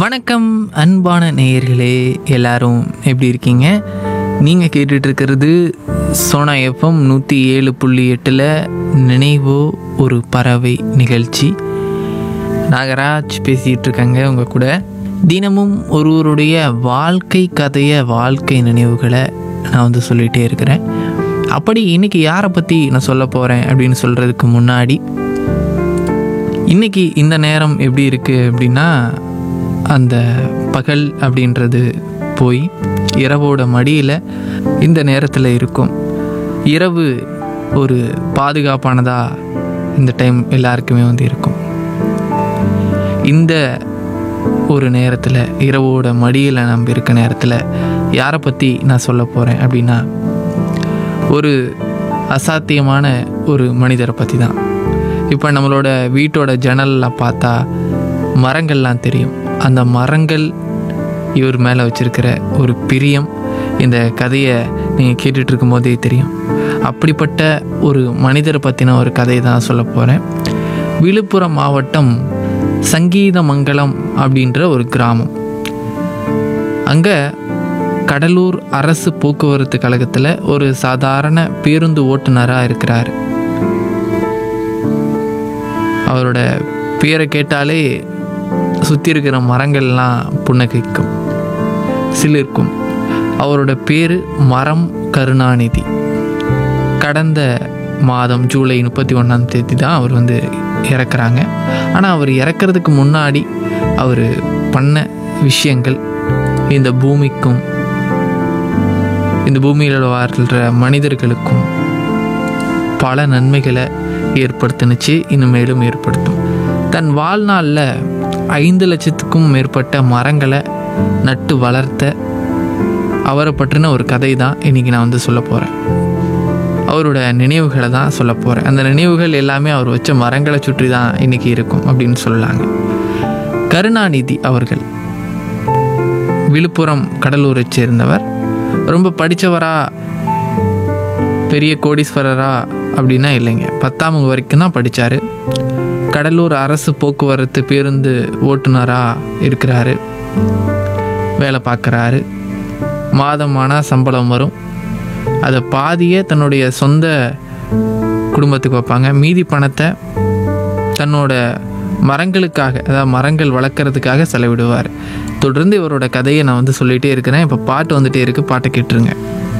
வணக்கம் அன்பான நேயர்களே எல்லாரும் எப்படி இருக்கீங்க நீங்கள் கேட்டுட்டு இருக்கிறது சோனா எஃப்எம் நூற்றி ஏழு புள்ளி எட்டில் நினைவோ ஒரு பறவை நிகழ்ச்சி நாகராஜ் பேசிகிட்டு இருக்காங்க உங்கள் கூட தினமும் ஒருவருடைய வாழ்க்கை கதையை வாழ்க்கை நினைவுகளை நான் வந்து சொல்லிகிட்டே இருக்கிறேன் அப்படி இன்னைக்கு யாரை பற்றி நான் சொல்ல போகிறேன் அப்படின்னு சொல்கிறதுக்கு முன்னாடி இன்னைக்கு இந்த நேரம் எப்படி இருக்குது அப்படின்னா அந்த பகல் அப்படின்றது போய் இரவோட மடியில் இந்த நேரத்தில் இருக்கும் இரவு ஒரு பாதுகாப்பானதாக இந்த டைம் எல்லாருக்குமே வந்து இருக்கும் இந்த ஒரு நேரத்தில் இரவோட மடியில் நம்ம இருக்க நேரத்தில் யாரை பற்றி நான் சொல்ல போகிறேன் அப்படின்னா ஒரு அசாத்தியமான ஒரு மனிதரை பற்றி தான் இப்போ நம்மளோட வீட்டோட ஜன்னலில் பார்த்தா மரங்கள்லாம் தெரியும் அந்த மரங்கள் இவர் மேலே வச்சிருக்கிற ஒரு பிரியம் இந்த கதையை நீங்கள் கேட்டுட்டு இருக்கும்போதே தெரியும் அப்படிப்பட்ட ஒரு மனிதரை பற்றின ஒரு கதையை தான் சொல்ல போகிறேன் விழுப்புரம் மாவட்டம் சங்கீதமங்கலம் அப்படின்ற ஒரு கிராமம் அங்கே கடலூர் அரசு போக்குவரத்து கழகத்தில் ஒரு சாதாரண பேருந்து ஓட்டுநராக இருக்கிறார் அவரோட பேரை கேட்டாலே சுற்றி இருக்கிற மரங்கள்லாம் புன்னகைக்கும் சிலிர்க்கும் அவரோட பேர் மரம் கருணாநிதி கடந்த மாதம் ஜூலை முப்பத்தி ஒன்றாம் தேதி தான் அவர் வந்து இறக்குறாங்க ஆனால் அவர் இறக்கிறதுக்கு முன்னாடி அவர் பண்ண விஷயங்கள் இந்த பூமிக்கும் இந்த பூமியில் வாழ்கிற மனிதர்களுக்கும் பல நன்மைகளை ஏற்படுத்தினுச்சு இன்னும் மேலும் ஏற்படுத்தும் தன் வாழ்நாளில் ஐந்து லட்சத்துக்கும் மேற்பட்ட மரங்களை நட்டு வளர்த்த அவரை பற்றின ஒரு கதை தான் இன்றைக்கி நான் வந்து சொல்ல போகிறேன் அவரோட நினைவுகளை தான் சொல்ல போகிறேன் அந்த நினைவுகள் எல்லாமே அவர் வச்ச மரங்களை சுற்றி தான் இன்றைக்கி இருக்கும் அப்படின்னு சொல்லலாங்க கருணாநிதி அவர்கள் விழுப்புரம் கடலூரை சேர்ந்தவர் ரொம்ப படித்தவரா பெரிய கோடீஸ்வரரா அப்படின்னா இல்லைங்க பத்தாம் வகுப்பு வரைக்கும் தான் படித்தார் கடலூர் அரசு போக்குவரத்து பேருந்து ஓட்டுநராக இருக்கிறாரு வேலை பார்க்குறாரு மாதம் ஆனால் சம்பளம் வரும் அதை பாதியை தன்னுடைய சொந்த குடும்பத்துக்கு வைப்பாங்க மீதி பணத்தை தன்னோட மரங்களுக்காக அதாவது மரங்கள் வளர்க்குறதுக்காக செலவிடுவார் தொடர்ந்து இவரோட கதையை நான் வந்து சொல்லிகிட்டே இருக்கிறேன் இப்போ பாட்டு வந்துட்டே இருக்குது பாட்டை கேட்டுருங்க